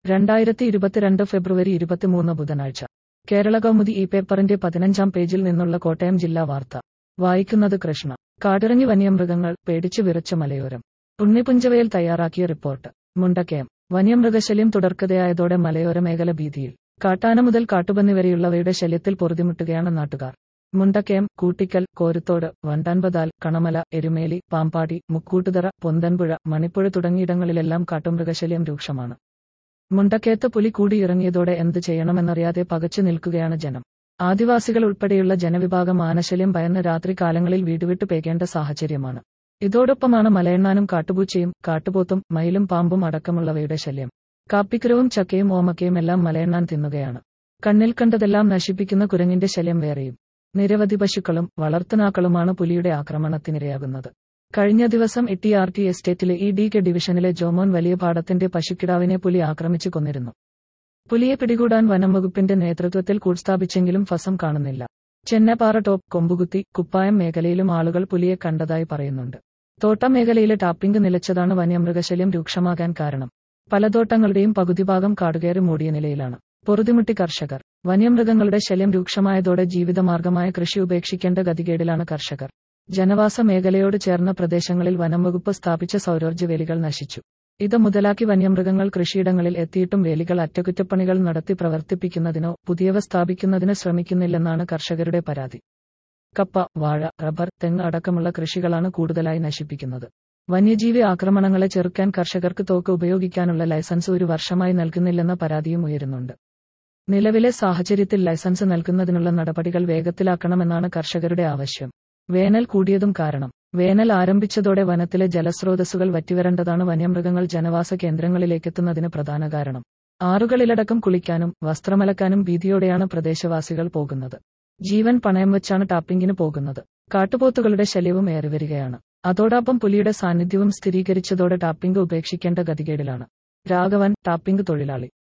രണ്ടായിരത്തി ഇരുപത്തിരണ്ട് ഫെബ്രുവരി ഇരുപത്തിമൂന്ന് ബുധനാഴ്ച കേരള കൗമുദി ഈ പേപ്പറിന്റെ പതിനഞ്ചാം പേജിൽ നിന്നുള്ള കോട്ടയം ജില്ലാ വാർത്ത വായിക്കുന്നത് കൃഷ്ണ കാടിറങ്ങി വന്യമൃഗങ്ങൾ പേടിച്ചു വിറച്ച മലയോരം ഉണ്ണിപുഞ്ചവയിൽ തയ്യാറാക്കിയ റിപ്പോർട്ട് മുണ്ടക്കയം വന്യമൃഗശല്യം തുടർക്കഥയായതോടെ മലയോര മേഖല ഭീതിയിൽ കാട്ടാന മുതൽ കാട്ടുപന്നി വരെയുള്ളവയുടെ ശല്യത്തിൽ പൊറുതിമുട്ടുകയാണ് നാട്ടുകാർ മുണ്ടക്കയം കൂട്ടിക്കൽ കോരുത്തോട് വണ്ടാൻപതാൽ കണമല എരുമേലി പാമ്പാടി മുക്കൂട്ടുതറ പൊന്തൻപുഴ മണിപ്പുഴ തുടങ്ങിയിടങ്ങളിലെല്ലാം കാട്ടുമൃഗശല്യം രൂക്ഷമാണ് മുണ്ടക്കയത്ത് പുലി കൂടിയിറങ്ങിയതോടെ എന്ത് ചെയ്യണമെന്നറിയാതെ പകച്ചു നിൽക്കുകയാണ് ജനം ആദിവാസികൾ ഉൾപ്പെടെയുള്ള ജനവിഭാഗം ആനശല്യം ഭയന്ന് രാത്രി കാലങ്ങളിൽ വീടുവിട്ട് പേകേണ്ട സാഹചര്യമാണ് ഇതോടൊപ്പമാണ് മലയെണ്ണാനും കാട്ടുപൂച്ചയും കാട്ടുപോത്തും മയിലും പാമ്പും അടക്കമുള്ളവയുടെ ശല്യം കാപ്പിക്കുരവും ചക്കയും ഓമക്കയും എല്ലാം മലയെണ്ണാൻ തിന്നുകയാണ് കണ്ണിൽ കണ്ടതെല്ലാം നശിപ്പിക്കുന്ന കുരങ്ങിന്റെ ശല്യം വേറെയും നിരവധി പശുക്കളും വളർത്തുനാക്കളുമാണ് പുലിയുടെ ആക്രമണത്തിനിരയാകുന്നത് കഴിഞ്ഞ ദിവസം ഇട്ടി ആർ ടി എസ്റ്റേറ്റിലെ ഇ ഡി കെ ഡിവിഷനിലെ ജോമോൻ വലിയ പാടത്തിന്റെ പശുക്കിടാവിനെ പുലി ആക്രമിച്ചു കൊന്നിരുന്നു പുലിയെ പിടികൂടാൻ വനംവകുപ്പിന്റെ നേതൃത്വത്തിൽ കൂട്സ്ഥാപിച്ചെങ്കിലും ഫസം കാണുന്നില്ല ചെന്നപ്പാറ ടോപ്പ് കൊമ്പുകുത്തി കുപ്പായം മേഖലയിലും ആളുകൾ പുലിയെ കണ്ടതായി പറയുന്നുണ്ട് തോട്ടം മേഖലയിലെ ടാപ്പിംഗ് നിലച്ചതാണ് വന്യമൃഗശല്യം രൂക്ഷമാകാൻ കാരണം പല തോട്ടങ്ങളുടെയും പകുതി ഭാഗം കാടുകയറി മൂടിയ നിലയിലാണ് പൊറുതിമുട്ടി കർഷകർ വന്യമൃഗങ്ങളുടെ ശല്യം രൂക്ഷമായതോടെ ജീവിതമാർഗമായ കൃഷി ഉപേക്ഷിക്കേണ്ട ഗതികേടിലാണ് കർഷകർ ജനവാസ മേഖലയോട് ചേർന്ന പ്രദേശങ്ങളിൽ വനംവകുപ്പ് സ്ഥാപിച്ച സൗരോർജ്ജ വേലികൾ നശിച്ചു ഇത് മുതലാക്കി വന്യമൃഗങ്ങൾ കൃഷിയിടങ്ങളിൽ എത്തിയിട്ടും വേലികൾ അറ്റകുറ്റപ്പണികൾ നടത്തി പ്രവർത്തിപ്പിക്കുന്നതിനോ പുതിയവ സ്ഥാപിക്കുന്നതിന് ശ്രമിക്കുന്നില്ലെന്നാണ് കർഷകരുടെ പരാതി കപ്പ വാഴ റബ്ബർ തെങ്ങ് അടക്കമുള്ള കൃഷികളാണ് കൂടുതലായി നശിപ്പിക്കുന്നത് വന്യജീവി ആക്രമണങ്ങളെ ചെറുക്കാൻ കർഷകർക്ക് തോക്ക് ഉപയോഗിക്കാനുള്ള ലൈസൻസ് ഒരു വർഷമായി നൽകുന്നില്ലെന്ന പരാതിയും ഉയരുന്നുണ്ട് നിലവിലെ സാഹചര്യത്തിൽ ലൈസൻസ് നൽകുന്നതിനുള്ള നടപടികൾ വേഗത്തിലാക്കണമെന്നാണ് കർഷകരുടെ ആവശ്യം വേനൽ കൂടിയതും കാരണം വേനൽ ആരംഭിച്ചതോടെ വനത്തിലെ ജലസ്രോതസ്സുകൾ വറ്റിവരേണ്ടതാണ് വന്യമൃഗങ്ങൾ ജനവാസ കേന്ദ്രങ്ങളിലേക്കെത്തുന്നതിന് പ്രധാന കാരണം ആറുകളിലടക്കം കുളിക്കാനും വസ്ത്രമലക്കാനും ഭീതിയോടെയാണ് പ്രദേശവാസികൾ പോകുന്നത് ജീവൻ പണയം വെച്ചാണ് ടാപ്പിംഗിന് പോകുന്നത് കാട്ടുപോത്തുകളുടെ ശല്യവും ഏറിവരികയാണ് അതോടൊപ്പം പുലിയുടെ സാന്നിധ്യവും സ്ഥിരീകരിച്ചതോടെ ടാപ്പിംഗ് ഉപേക്ഷിക്കേണ്ട ഗതികേടിലാണ് രാഘവൻ ടാപ്പിംഗ് തൊഴിലാളി